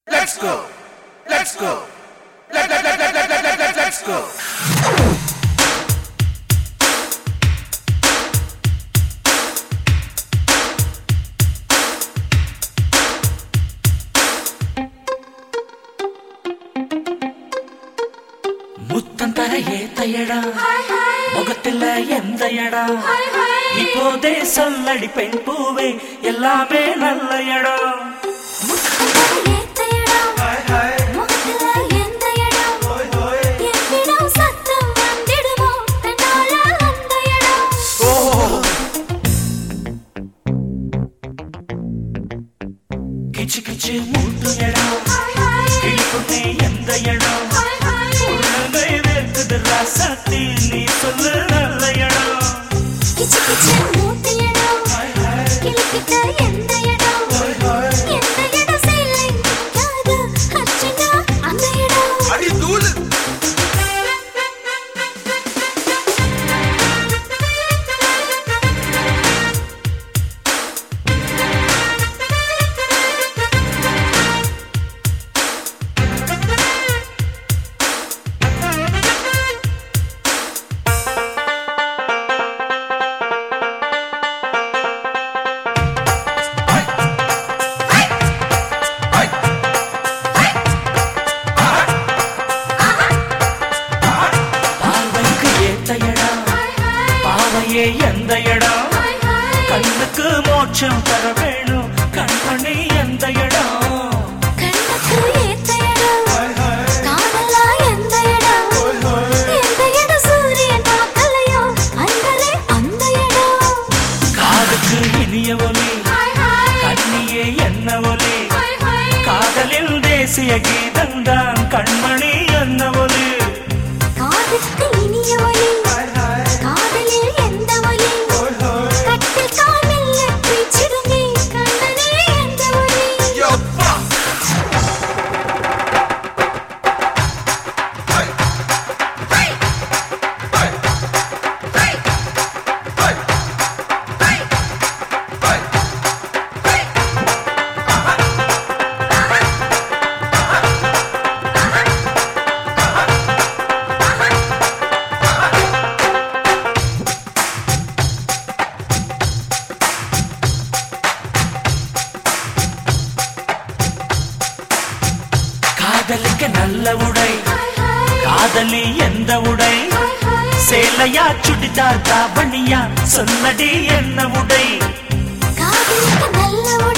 Let's go. Let's go. Let, let, let, let, let, let, let, let, let's go. முத்தம் தர ஏத்த இடம் முகத்துல எந்த இடம் இப்போதே சொல்லடி பெண் பூவே எல்லாமே நல்ல இடம் கிச்சு கிச்சு மூட்டு இடம் கிழிப்புண்ணே எந்த இடம் உள்ளங்கை வேர்க்குது ராசாத்தி நீ சொல்லு நல்ல இடம் அடி தூளு பார்வைக்கு ஏத்த இடம் பாவையே எந்த இடம் கண்ணுக்கு மோட்சம் தர வேணும் கண்மணி எந்த இடம் காதுக்கு இனிய ஒலி கண்ணியே என்ன ஒலி காதலில் தேசிய கீதம்தான் கண்மணி என்ன ஒலி காதுக்கு இனிய ஒலி காதலில் எந்த ஒலி கட்டில் காலில் லெற்றி சிறுமி கண்ணனே எந்த ஒலி யப்பா Hey. Hey. Hey. Hey. Hey. Hey. Hey. Hey. காதலுக்கு நல்ல உடை காதலி எந்த உடை சேலையா சுடிதார் தாவணியா சொன்னடி என்ன உடை காதலுக்கு நல்ல